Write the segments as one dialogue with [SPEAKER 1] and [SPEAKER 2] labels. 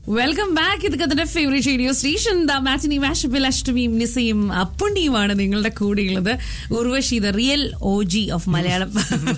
[SPEAKER 1] Welcome back ഇത് കഥയുടെ favourite radio station the matinee മാഷപ്പിൽ അഷ്ടമിയും നിസയും അപ്പുണ്ണിയുമാണ് നിങ്ങളുടെ കൂടെയുള്ളത് Urvashi the real O G of Malayalam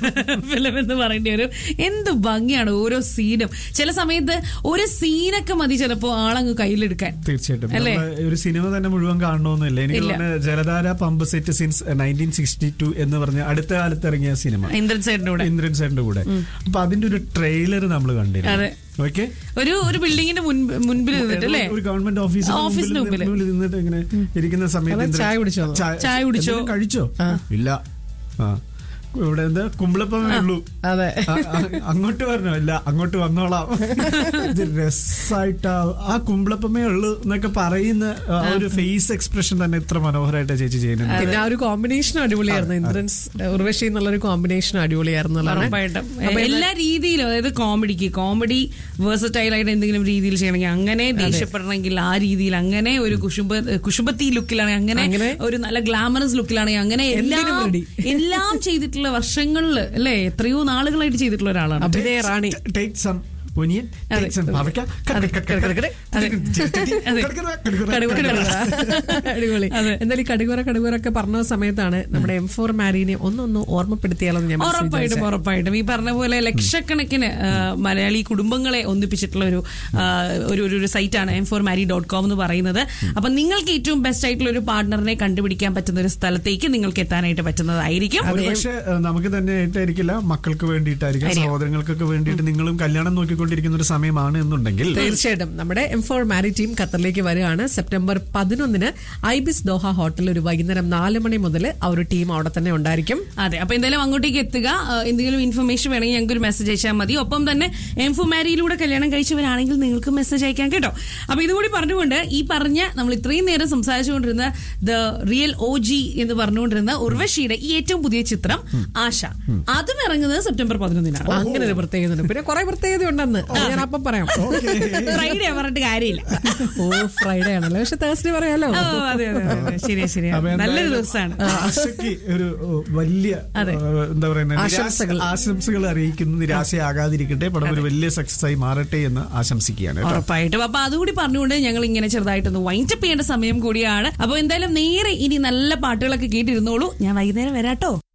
[SPEAKER 1] film എന്ന് പറയേണ്ടി വരും എന്ത് ഭംഗിയാണ് ഓരോ സീനും ചില സമയത്ത് ഒരു സീനൊക്കെ മതി ചിലപ്പോ ആളങ്ങ് കയ്യിലെടുക്കാൻ
[SPEAKER 2] തീർച്ചയായിട്ടും
[SPEAKER 1] അല്ലേ?
[SPEAKER 2] നമ്മള് ഒരു സിനിമ തന്നെ മുഴുവൻ കാണണമെന്നില്ല എനിക്ക്
[SPEAKER 1] ഇല്ല.
[SPEAKER 2] തോന്നുന്നു Jaladhara pump set since nineteen sixty two എന്ന് പറഞ്ഞ അടുത്ത കാലത്ത് ഇറങ്ങിയ സിനിമ
[SPEAKER 1] ഇന്ദ്രൻ സാറിന്റെ കൂടെ
[SPEAKER 2] ഇന്ദ്രൻ സാറിന്റെ കൂടെ അപ്പൊ അതിന്റെ ഒരു ട്രെയിലർ നമ്മൾ കണ്ടിരുന്നു
[SPEAKER 1] അതെ.
[SPEAKER 2] ഓക്കെ
[SPEAKER 1] ഒരു ഒരു ബിൽഡിങ്ങിന്റെ മുൻപ് മുൻപിൽ നിന്നിട്ട് അല്ലേ
[SPEAKER 2] ഒരു ഗവൺമെന്റ് ഓഫീസിന്
[SPEAKER 1] ഓഫീസിന്
[SPEAKER 2] മുമ്പിൽ
[SPEAKER 1] മുമ്പില്.
[SPEAKER 2] മുമ്പിൽ നിന്നിട്ട് ഇങ്ങനെ ഇരിക്കുന്ന സമയത്ത്
[SPEAKER 3] അതെ,
[SPEAKER 2] ഇന്ദ്രൻ-
[SPEAKER 3] ചായ കുടിച്ചോ?
[SPEAKER 1] ചായ കുടിച്ചോ?
[SPEAKER 2] എന്തെങ്കിലും കഴിച്ചോ ഇല്ല ആ ഇവിടെ എന്താ കുമ്പളപ്പമേ ഉള്ളൂ
[SPEAKER 3] അതെ
[SPEAKER 2] ആ, ആ, അങ്ങോട്ട് പറഞ്ഞോ ഇല്ല അങ്ങോട്ട് വന്നോളാം ഇത് രസായിട്ട് ആ- ആ കുമ്പളപ്പമേ ഉള്ളൂ എന്നൊക്കെ പറയുന്ന ആ ഒരു ഫേസ് എക്സ്പ്രഷൻ തന്നെ ഇത്ര മനോഹരമായിട്ട് ചേച്ചി ചെയ്യുന്നത്
[SPEAKER 3] പിന്നെ ആ ഒരു കോമ്പിനേഷൻ അടിപൊളിയായിരുന്നു ഇന്ദ്രൻസ് ഉർവശി എന്നുള്ള ഒരു കോമ്പിനേഷൻ അടിപൊളിയായിരുന്നു എന്നുള്ളതാണ്.
[SPEAKER 1] ഉറപ്പായിട്ടും
[SPEAKER 3] അപ്പൊ
[SPEAKER 1] എല്ലാ രീതിയിലും അതായത് കോമഡിക്ക് കോമഡി വേഴ്സറ്റൈൽ ആയിട്ട് എന്തെങ്കിലും രീതിയിൽ ചെയ്യണമെങ്കിൽ അങ്ങനെ ദേഷ്യപ്പെടണമെങ്കിൽ ആ രീതിയിൽ അങ്ങനെ ഒരു കുശുംബ കുശുംബത്തി ലുക്കിലാണെങ്കിൽ അങ്ങനെ
[SPEAKER 3] അങ്ങനെ
[SPEAKER 1] ഒരു നല്ല ഗ്ലാമറസ് ലുക്കിലാണെങ്കിൽ അങ്ങനെ എല്ലാം
[SPEAKER 3] എന്തിനും ready.
[SPEAKER 1] എല്ലാം ചെയ്തിട്ടുള്ള വർഷങ്ങളിൽ അല്ലേ എത്രയോ നാളുകളായിട്ട് ചെയ്തിട്ടുള്ള ഒരാളാണ്
[SPEAKER 3] അഭിനയ റാണി
[SPEAKER 2] ടേക്ക് സം ഒനിയൻ
[SPEAKER 1] അതെ.
[SPEAKER 2] ടേക്ക് സം പാവയ്ക്ക
[SPEAKER 1] അതെ. അതെ. അതെ.
[SPEAKER 3] കടുവ കടുവ. അടിപൊളി
[SPEAKER 1] അതെ.
[SPEAKER 3] എന്തായാലും ഈ കടുകുറ കടുകുറ ഒക്കെ പറഞ്ഞ സമയത്താണ് നമ്മുടെ എം ഫോർ മാരീനെ ഒന്നൊന്ന് ഓർമ്മപ്പെടുത്തിയാലോ എന്ന് ഞാൻ മനസ്സിൽ
[SPEAKER 1] ഉറപ്പായിട്ടും
[SPEAKER 3] വിചാരിച്ചത്.
[SPEAKER 1] ഉറപ്പായിട്ടും ഈ പറഞ്ഞ പോലെ ലക്ഷക്കണക്കിന് ആ, മലയാളി കുടുംബങ്ങളെ ഒന്നിപ്പിച്ചിട്ടുള്ള ഒരു ആ, ഒരു ഒരു- ഒരു സൈറ്റാണ് M four marry dot com എന്ന് പറയുന്നത് അപ്പൊ നിങ്ങൾക്ക് ഏറ്റവും ബെസ്റ്റ് ആയിട്ടുള്ള ഒരു പാർട്ണറിനെ കണ്ടുപിടിക്കാൻ പറ്റുന്ന ഒരു സ്ഥലത്തേക്ക് നിങ്ങൾക്ക് എത്താനായിട്ട് പറ്റുന്നതായിരിക്കും
[SPEAKER 2] പക്ഷെ നമുക്ക് തന്നെ ആയിട്ടായിരിക്കില്ല മക്കൾക്ക് വേണ്ടിയിട്ടായിരിക്കും സഹോദരങ്ങൾക്കൊക്കെ വേണ്ടിയിട്ട് നിങ്ങളും കല്യാണം നോക്കിക്കൊണ്ടിരിക്കുന്ന ഒരു സമയമാണ് എന്നുണ്ടെങ്കിൽ
[SPEAKER 3] തീർച്ചയായിട്ടും നമ്മുടെ എം ഫോർ മാരി ടീം ഖത്തറിലേക്ക് വരികയാണ് സെപ്റ്റംബർ പതിനൊന്നിന് ഐബിസ് ദോഹ ഹോട്ടലിൽ ഒരു വൈകുന്നേരം നാല് മണി മുതൽ ആ ഒരു ടീം അവിടെ തന്നെ ഉണ്ടായിരിക്കും
[SPEAKER 1] അതെ അപ്പൊ എന്തായാലും അങ്ങോട്ടേക്ക് എത്തുക ആ, എന്തെങ്കിലും ഇൻഫർമേഷൻ വേണമെങ്കിൽ ഞങ്ങൾക്ക് ഒരു മെസ്സേജ് അയച്ചാൽ മതി ഒപ്പം തന്നെ എം ഫു മാരിയിലൂടെ കല്യാണം കഴിച്ചവരാണെങ്കിൽ നിങ്ങൾക്ക് മെസ്സേജ് അയക്കാം കേട്ടോ അപ്പൊ ഇതുകൂടി പറഞ്ഞുകൊണ്ട് ഈ പറഞ്ഞ നമ്മൾ ഇത്രയും നേരം സംസാരിച്ചുകൊണ്ടിരുന്ന ദ റിയൽ ഒ ജി എന്ന് പറഞ്ഞുകൊണ്ടിരുന്ന ഉർവശിയുടെ ഈ ഏറ്റവും പുതിയ ചിത്രം ആശ അതും ഇറങ്ങുന്നത് സെപ്റ്റംബർ പതിനൊന്നിനാണ്
[SPEAKER 3] അങ്ങനെ ഒരു പ്രത്യേകത ഉണ്ട് പിന്നെ കുറെ പ്രത്യേകത ഉണ്ടെന്ന് അത് ഞാൻ അപ്പം പറയാം
[SPEAKER 1] ഫ്രൈഡേ പറഞ്ഞിട്ട് കാര്യമില്ല
[SPEAKER 3] ഓ ഫ്രൈഡേ ആണല്ലോ പക്ഷെ തേഴ്സ്ഡേ പറയാലോ
[SPEAKER 1] ഓ, അതെ അതെ അതെ ശരിയാ ശരിയാ
[SPEAKER 2] അപ്പൊ
[SPEAKER 1] നല്ലൊരു
[SPEAKER 2] എന്തായാലും
[SPEAKER 1] ദിവസമാണ്
[SPEAKER 2] ആശയ്ക്ക് ഒരു ഓ, വലിയ
[SPEAKER 1] അതെ.
[SPEAKER 2] ഓ, എന്താ പറയുന്നത്
[SPEAKER 3] ആശംസകൾ.
[SPEAKER 2] ആശംസകൾ അറിയിക്കുന്നു നിരാശയാകാതിരിക്കട്ടെ പടം ഒരു വലിയ സക്സസ് ആയി മാറട്ടെ എന്ന് ആശംസിക്കുകയാണ് കേട്ടോ.
[SPEAKER 1] ഉറപ്പായിട്ടും അപ്പൊ അതുകൂടി പറഞ്ഞുകൊണ്ട് ഞങ്ങൾ ഇങ്ങനെ ചെറുതായിട്ടൊന്ന് വൈൻഡപ്പ് ചെയ്യേണ്ട സമയം കൂടിയാണ് അപ്പൊ എന്തായാലും നേരെ ഇനി നല്ല പാട്ടുകളൊക്കെ കേട്ടിരുന്നോളൂ ഞാൻ വൈകുന്നേരം വരാട്ടോ